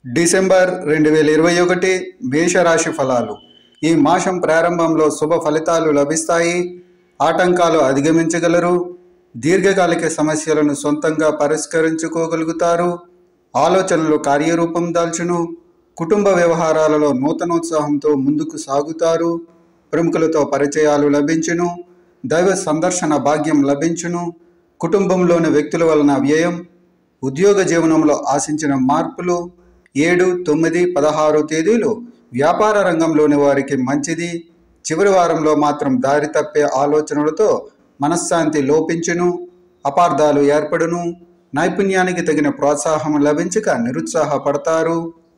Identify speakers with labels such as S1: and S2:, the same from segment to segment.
S1: December రెండు వేల ఇరవై ఒకటి మేషరాశి ఫలాలు ఈ మాసం ప్రారంభంలో శుభ ఫలితాలు లభిస్తాయి ఆటంకాలు అధిగమించగలరు దీర్ఘకాలిక సమస్యలను సొంతంగా పరిష్కరించుకోగలుగుతారు ఆలోచనలు కార్యరూపం దాల్చును కుటుంబ వ్యవహారాలలో నూతనోత్సాహంతో ముందుకు సాగుతారు ప్రముఖులతో పరిచయాలు లభించును దైవ సందర్శన భాగ్యం లభించును కుటుంబంలోని వ్యక్తుల వలన వ్యయం ఉద్యోగ జీవనంలో ఆశించిన మార్పులు ఏడు తొమ్మిది పదహారు తేదీలు వ్యాపార రంగంలోని వారికి మంచిది చివరి వారంలో మాత్రం దారి తప్పే ఆలోచనలతో మనశ్శాంతి లోపించును అపార్థాలు ఏర్పడును నైపుణ్యానికి తగిన ప్రోత్సాహం లభించక నిరుత్సాహపడతారు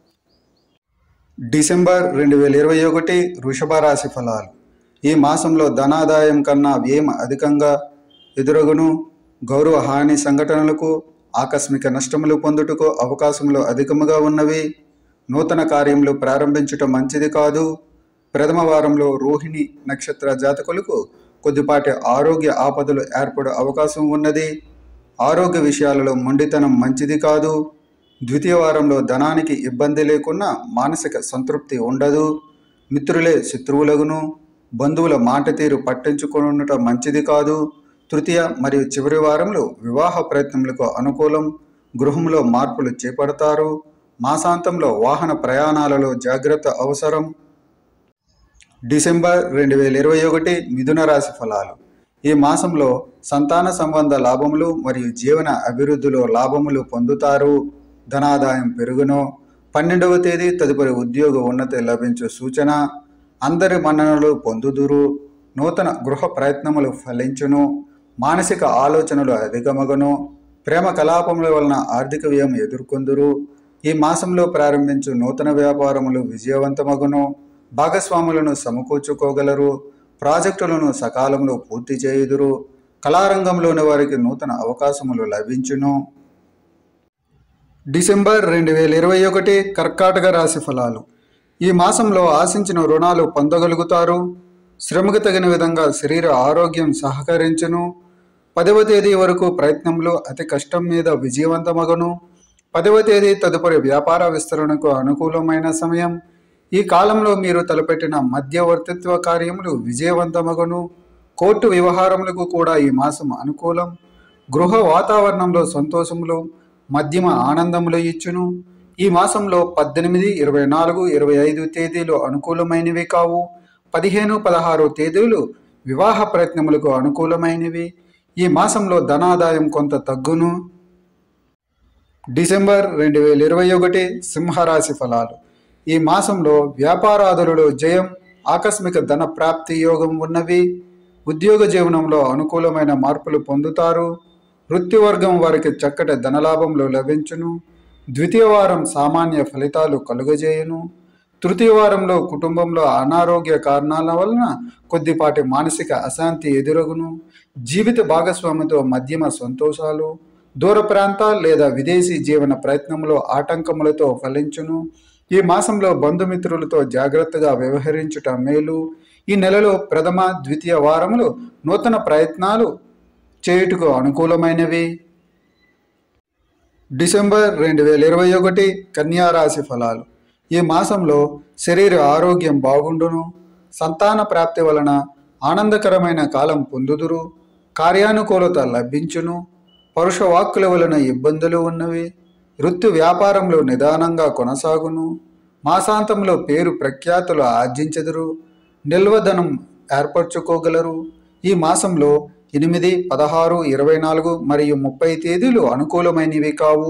S1: డిసెంబర్ రెండు వేల ఇరవై ఒకటి వృషభ రాశి ఫలాలు ఈ మాసంలో ధనాదాయం కన్నా వ్యయం అధికంగా ఎదురగును గౌరవ హాని సంఘటనలకు ఆకస్మిక నష్టములు పొందుటకు అవకాశములు అధికముగా ఉన్నవి నూతన కార్యములు ప్రారంభించటం మంచిది కాదు ప్రథమ వారంలో రోహిణి నక్షత్ర జాతకులకు కొద్దిపాటి ఆరోగ్య ఆపదలు ఏర్పడే అవకాశం ఉన్నది ఆరోగ్య విషయాలలో మొండితనం మంచిది కాదు ద్వితీయ వారంలో ధనానికి ఇబ్బంది లేకున్నా మానసిక సంతృప్తి ఉండదు మిత్రులే శత్రువులగును బంధువుల మాట తీరు పట్టించుకునుట మంచిది కాదు తృతీయ మరియు చివరి వారంలో వివాహ ప్రయత్నములకు అనుకూలం గృహంలో మార్పులు చేపడతారు మాసాంతంలో వాహన ప్రయాణాలలో జాగ్రత్త అవసరం డిసెంబర్ రెండు వేల ఇరవై ఒకటి మిథున రాశి ఫలాలు ఈ మాసంలో సంతాన సంబంధ లాభములు మరియు జీవన అభివృద్ధిలో లాభములు పొందుతారు ధనాదాయం పెరుగును పన్నెండవ తేదీ తదుపరి ఉద్యోగ ఉన్నతి లభించే సూచన అందరి మన్ననలు పొందుదురు నూతన గృహ ప్రయత్నములు ఫలించును మానసిక ఆలోచనలు అధికమగను ప్రేమ కలాపముల వలన ఆర్థిక వ్యయం ఎదుర్కొందురు ఈ మాసంలో ప్రారంభించు నూతన వ్యాపారములు విజయవంతమగును భాగస్వాములను సమకూర్చుకోగలరు ప్రాజెక్టులను సకాలంలో పూర్తి చేయుదురు కళారంగంలోని వారికి నూతన అవకాశములు లభించును డిసెంబర్ రెండు వేల ఇరవై ఒకటి కర్కాటక రాశి ఫలాలు ఈ మాసంలో ఆశించిన రుణాలు పొందగలుగుతారు శ్రమకు తగిన విధంగా శరీర ఆరోగ్యం సహకరించును పదవ తేదీ వరకు ప్రయత్నంలో అతి కష్టం మీద విజయవంతమగను పదవ తేదీ తదుపరి వ్యాపార విస్తరణకు అనుకూలమైన సమయం ఈ కాలంలో మీరు తలపెట్టిన మధ్యవర్తిత్వ కార్యములు విజయవంతమగను కోర్టు వ్యవహారములకు కూడా ఈ మాసం అనుకూలం గృహ వాతావరణంలో సంతోషములు మధ్యమ ఆనందములు ఇచ్చును ఈ మాసంలో పద్దెనిమిది ఇరవై నాలుగు ఇరవై ఐదు తేదీలు అనుకూలమైనవి కావు పదిహేను పదహారు తేదీలు వివాహ ప్రయత్నములకు అనుకూలమైనవి ఈ మాసంలో ధనాదాయం కొంత తగ్గును డిసెంబర్ రెండు వేల ఇరవై ఒకటి సింహరాశి ఫలాలు ఈ మాసంలో వ్యాపారాదులలో జయం ఆకస్మిక ధన ప్రాప్తి యోగం ఉన్నవి ఉద్యోగ జీవనంలో అనుకూలమైన మార్పులు పొందుతారు వృత్తివర్గం వారికి చక్కటి ధనలాభంలో లభించును ద్వితీయ వారం సామాన్య ఫలితాలు కలుగజేయును తృతీయ వారంలో కుటుంబంలో అనారోగ్య కారణాల వలన కొద్దిపాటి మానసిక అశాంతి ఎదురగును జీవిత భాగస్వామితో మధ్యమ సంతోషాలు దూర ప్రాంత లేదా విదేశీ జీవన ప్రయత్నంలో ఆటంకములతో ఫలించును ఈ మాసంలో బంధుమిత్రులతో జాగ్రత్తగా వ్యవహరించుట మేలు ఈ నెలలో ప్రథమ ద్వితీయ వారములు నూతన ప్రయత్నాలు చేయుటకు అనుకూలమైనవి డిసెంబర్ రెండు వేల ఇరవై ఒకటి కన్యా రాశి ఫలాలు ఈ మాసంలో శరీర ఆరోగ్యం బాగుండును సంతాన ప్రాప్తి వలన ఆనందకరమైన కాలం పొందుదురు కార్యానుకూలత లభించును పరుష వాక్కుల వలన ఇబ్బందులు ఉన్నవి వృత్తి వ్యాపారంలో నిదానంగా కొనసాగును మాసాంతంలో పేరు ప్రఖ్యాతులు ఆర్జించెదరు నిల్వధనం ఏర్పరచుకోగలరు ఈ మాసంలో ఎనిమిది పదహారు ఇరవై నాలుగు మరియు ముప్పై తేదీలు అనుకూలమైనవి కావు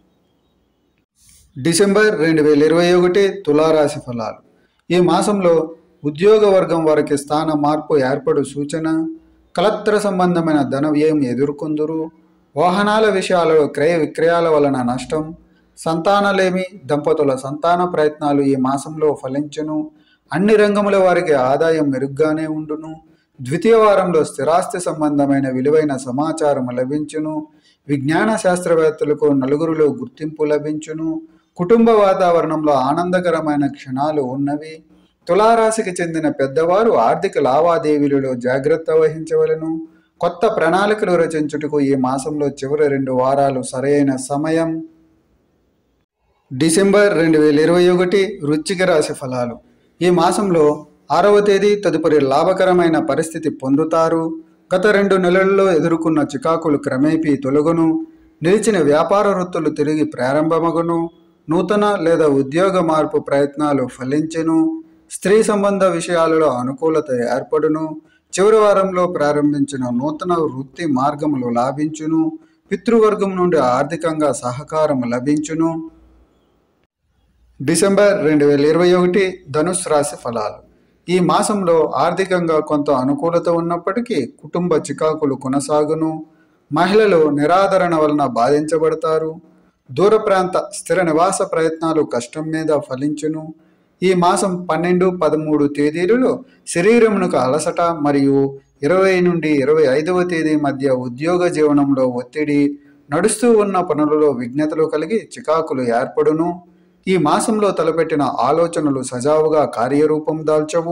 S1: డిసెంబర్ రెండు వేల ఇరవై ఒకటి తులారాశి ఫలాలు ఈ మాసంలో ఉద్యోగ వర్గం వారికి స్థాన మార్పు ఏర్పడు సూచన కలత్ర సంబంధమైన ధన వ్యయం ఎదుర్కొందురు వాహనాల విషయాలలో క్రయ విక్రయాల వలన నష్టం సంతానలేమి దంపతుల సంతాన ప్రయత్నాలు ఈ మాసంలో ఫలించును అన్ని రంగముల వారికి ఆదాయం మెరుగ్గానే ఉండును ద్వితీయ వారంలో స్థిరాస్తి సంబంధమైన విలువైన సమాచారం లభించును విజ్ఞాన శాస్త్రవేత్తలకు నలుగురిలో గుర్తింపు లభించును కుటుంబ వాతావరణంలో ఆనందకరమైన క్షణాలు ఉన్నవి తులారాశికి చెందిన పెద్దవారు ఆర్థిక లావాదేవీలలో జాగ్రత్త వహించవలను కొత్త ప్రణాళికలు రచించుటకు ఈ మాసంలో చివరి రెండు వారాలు సరైన సమయం డిసెంబర్ రెండు వేల ఇరవై ఒకటి వృశ్చిక రాశి ఫలాలు ఈ మాసంలో ఆరవ తేదీ తదుపరి లాభకరమైన పరిస్థితి పొందుతారు గత రెండు నెలల్లో ఎదుర్కొన్న చికాకులు క్రమేపీ తొలగును నిలిచిన వ్యాపార వృత్తులు తిరిగి ప్రారంభమగును నూతన లేదా ఉద్యోగ మార్పు ప్రయత్నాలు ఫలించెను స్త్రీ సంబంధ విషయాలలో అనుకూలత ఏర్పడును చివరి వారంలో ప్రారంభించిన నూతన వృత్తి మార్గములు లాభించును పితృవర్గం నుండి ఆర్థికంగా సహకారం లభించును డిసెంబర్ రెండు వేల ఇరవై ఒకటి ధనుస్ రాశి ఫలాలు ఈ మాసంలో ఆర్థికంగా కొంత అనుకూలత ఉన్నప్పటికీ కుటుంబ చికాకులు కొనసాగును మహిళలు నిరాదరణ వలన బాధించబడతారు దూర ప్రాంత స్థిర నివాస ప్రయత్నాలు కష్టం మీద ఫలించును ఈ మాసం పన్నెండు పదమూడు తేదీలలో శరీరమునకు అలసట మరియు ఇరవై నుండి ఇరవై ఐదవ తేదీ మధ్య ఉద్యోగ జీవనంలో ఒత్తిడి నడుస్తూ ఉన్న పనులలో విఘ్నతలు కలిగి చికాకులు ఏర్పడును ఈ మాసంలో తలపెట్టిన ఆలోచనలు సజావుగా కార్యరూపం దాల్చవు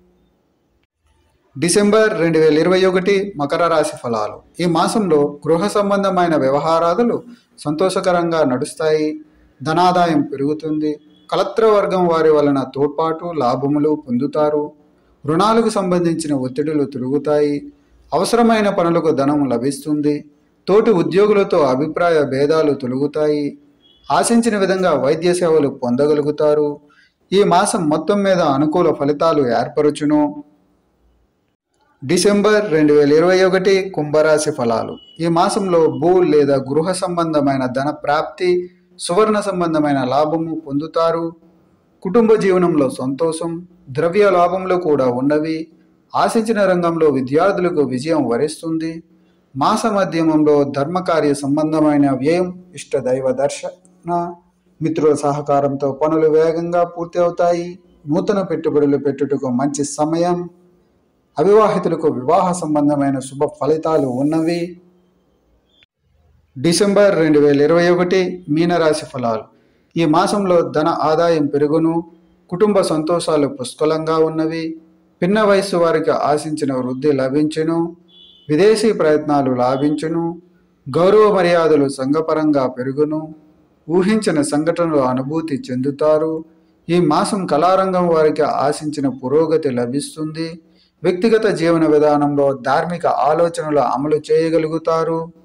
S1: డిసెంబర్ రెండు వేల ఇరవై ఒకటి మకర రాశి ఫలాలు ఈ మాసంలో గృహ సంబంధమైన వ్యవహారాదులు సంతోషకరంగా నడుస్తాయి ధనాదాయం పెరుగుతుంది కలత్ర వర్గం వారి వలన తోడ్పాటు లాభములు పొందుతారు రుణాలకు సంబంధించిన ఒత్తిడులు తిరుగుతాయి అవసరమైన పనులకు ధనం లభిస్తుంది తోటి ఉద్యోగులతో అభిప్రాయ భేదాలు తొలగుతాయి ఆశించిన విధంగా వైద్య సేవలు పొందగలుగుతారు ఈ మాసం మొత్తం మీద అనుకూల ఫలితాలు ఏర్పరచును డిసెంబర్ రెండు వేల ఇరవై ఒకటి కుంభరాశి ఫలాలు ఈ మాసంలో భూ లేదా గృహ సంబంధమైన ధన ప్రాప్తి సువర్ణ సంబంధమైన లాభము పొందుతారు కుటుంబ జీవనంలో సంతోషం ద్రవ్య లాభములు కూడా ఉన్నవి ఆశించిన రంగంలో విద్యార్థులకు విజయం వరిస్తుంది మాస మధ్యమంలో ధర్మకార్య సంబంధమైన వ్యయం ఇష్ట దైవ దర్శన మిత్రుల సహకారంతో పనులు వేగంగా పూర్తి అవుతాయి నూతన పెట్టుబడులు పెట్టుటకు మంచి సమయం అవివాహితులకు వివాహ సంబంధమైన శుభ ఫలితాలు ఉన్నవి డిసెంబర్ రెండు వేల ఇరవై ఒకటి మీనరాశి ఫలాలు ఈ మాసంలో ధన ఆదాయం పెరుగును కుటుంబ సంతోషాలు పుష్కలంగా ఉన్నవి పిన్న వయస్సు వారికి ఆశించిన వృద్ధి లభించును విదేశీ ప్రయత్నాలు లాభించును గౌరవ మర్యాదలు సంఘపరంగా పెరుగును ఊహించిన సంఘటనలు అనుభూతి చెందుతారు ఈ మాసం కళారంగం వారికి ఆశించిన పురోగతి లభిస్తుంది వ్యక్తిగత జీవన విధానంలో ధార్మిక ఆలోచనలు అమలు చేయగలుగుతారు